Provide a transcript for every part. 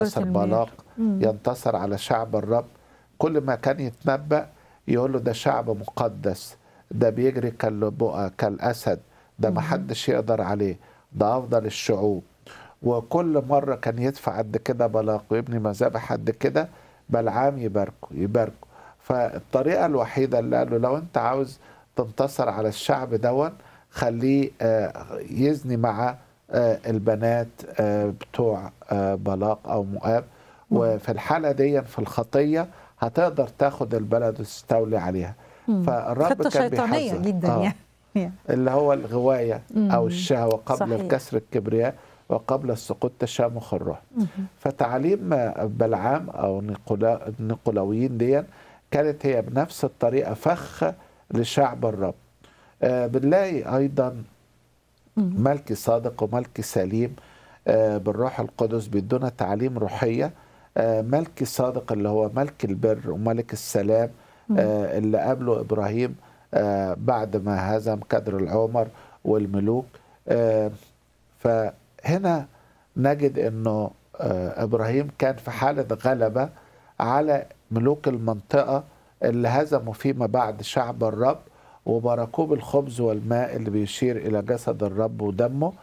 ينتصر بلاق ينتصر على شعب الرب كل ما كان يتنبأ يقول له ده شعب مقدس ده بيجري كالبؤة كالأسد ده ما حدش يقدر عليه ده أفضل الشعوب وكل مرة كان يدفع قد كده بلاق ويبني مذابح قد كده بلعام يباركه يباركه فالطريقة الوحيدة اللي قال له لو أنت عاوز تنتصر على الشعب دون خليه آه، يزني مع آه، البنات آه، بتوع بلاق أو مؤاب وفي الحالة دي في الخطية هتقدر تاخد البلد وتستولي عليها فالرب كان شيطانية جدا آه يعني اللي هو الغواية أو الشهوة قبل صحيح. الكسر الكبرياء وقبل السقوط تشامخ الروح فتعليم بلعام أو النقلاويين دي كانت هي بنفس الطريقة فخ لشعب الرب آه بنلاقي أيضا ملكي صادق وملكي سليم آه بالروح القدس بيدونا تعليم روحية آه ملكي صادق اللي هو ملك البر وملك السلام آه اللي قابله إبراهيم آه بعد ما هزم كدر العمر والملوك آه فهنا نجد أنه آه إبراهيم كان في حالة غلبة على ملوك المنطقة اللي هزموا فيما بعد شعب الرب وباركوه بالخبز والماء اللي بيشير إلى جسد الرب ودمه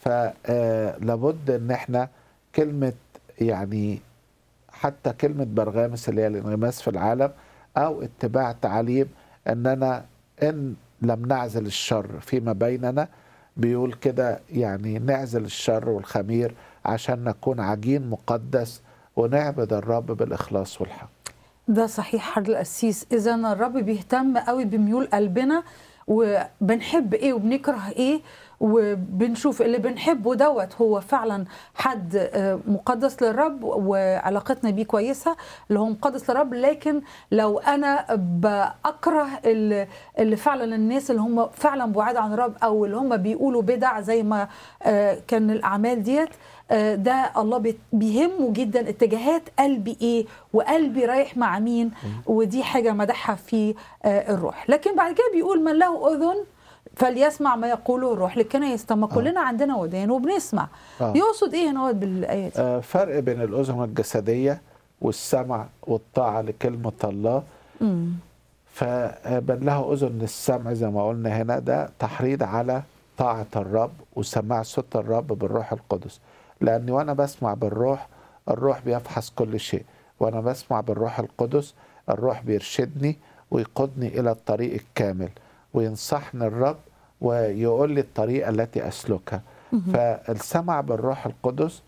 فلابد ان احنا كلمة يعني حتى كلمة برغامس اللي هي الانغماس في العالم أو اتباع تعاليم أننا إن لم نعزل الشر فيما بيننا بيقول كده يعني نعزل الشر والخمير عشان نكون عجين مقدس ونعبد الرب بالإخلاص والحق ده صحيح حضر القسيس اذا الرب بيهتم قوي بميول قلبنا وبنحب ايه وبنكره ايه وبنشوف اللي بنحبه دوت هو فعلا حد آه، مقدس للرب وعلاقتنا بيه كويسه اللي هو مقدس للرب لكن لو انا بكره اللي فعلا الناس اللي هم فعلا بعاد عن الرب او اللي هم بيقولوا بدع زي ما آه، كان الاعمال ديت آه، ده الله بيهمه جدا اتجاهات قلبي ايه وقلبي رايح مع مين ودي حاجه مدحها في الروح لكن بعد كده بيقول من له اذن فليسمع ما يقوله الروح للكنائس طب ما كلنا آه. عندنا ودان وبنسمع آه. يقصد ايه هنا بالايه دي؟ آه فرق بين الاذن الجسديه والسمع والطاعه لكلمه الله امم فبن له اذن للسمع زي ما قلنا هنا ده تحريض على طاعه الرب وسماع صوت الرب بالروح القدس لاني وانا بسمع بالروح الروح بيفحص كل شيء وانا بسمع بالروح القدس الروح بيرشدني ويقودني الى الطريق الكامل وينصحني الرب ويقول لي الطريقة التي أسلكها فالسمع بالروح القدس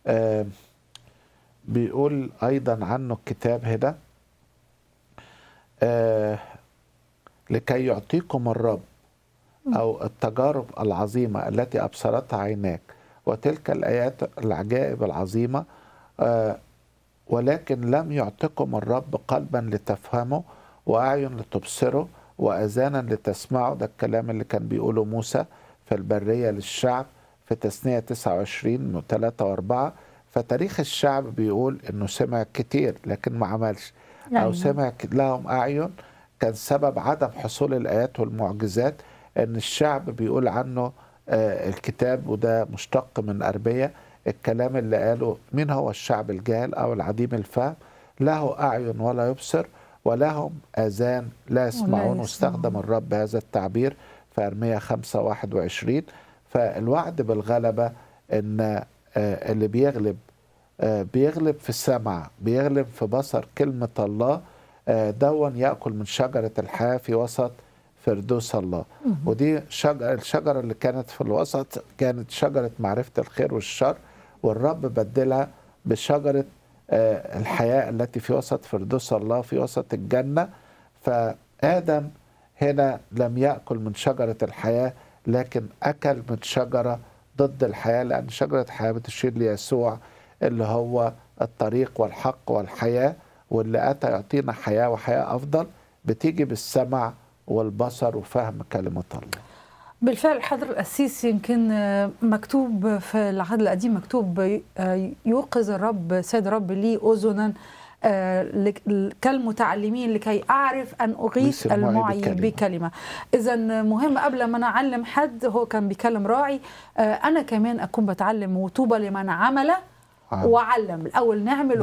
بيقول أيضا عنه الكتاب هنا لكي يعطيكم الرب أو التجارب العظيمة التي أبصرتها عيناك وتلك الآيات العجائب العظيمة ولكن لم يعطكم الرب قلبا لتفهمه وأعين لتبصره وأذانا لتسمعوا ده الكلام اللي كان بيقوله موسى في البرية للشعب في تثنية 29 3 و4 فتاريخ الشعب بيقول انه سمع كتير لكن ما عملش او سمع لهم اعين كان سبب عدم حصول الايات والمعجزات ان الشعب بيقول عنه آه الكتاب وده مشتق من اربيه الكلام اللي قاله مين هو الشعب الجاهل او العديم الفهم له اعين ولا يبصر ولهم آذان لا يسمعون واستخدم الرب هذا التعبير في أرمية 5 21 فالوعد بالغلبة إن آه، اللي بيغلب آه، بيغلب في السمع بيغلب في بصر كلمة الله آه، دون يأكل من شجرة الحياة في وسط فردوس الله ودي شجر الشجرة اللي كانت في الوسط كانت شجرة معرفة الخير والشر والرب بدلها بشجرة آه، الحياة التي في وسط فردوس الله في وسط الجنة فآدم هنا لم يأكل من شجرة الحياة لكن أكل من شجرة ضد الحياة لأن شجرة الحياة بتشير ليسوع اللي هو الطريق والحق والحياة واللي أتى يعطينا حياة وحياة أفضل بتيجي بالسمع والبصر وفهم كلمة الله بالفعل حضر القسيس يمكن آه، مكتوب في العهد القديم مكتوب آه، يوقظ الرب سيد الرب لي أذنا آه، كالمتعلمين لكي أعرف أن أغيث المعي بكلمة, بكلمة. إذا مهم قبل ما أنا أعلم حد هو كان بيكلم راعي أنا كمان أكون بتعلم وطوبى لمن عمل آه. وعلم الاول نعمل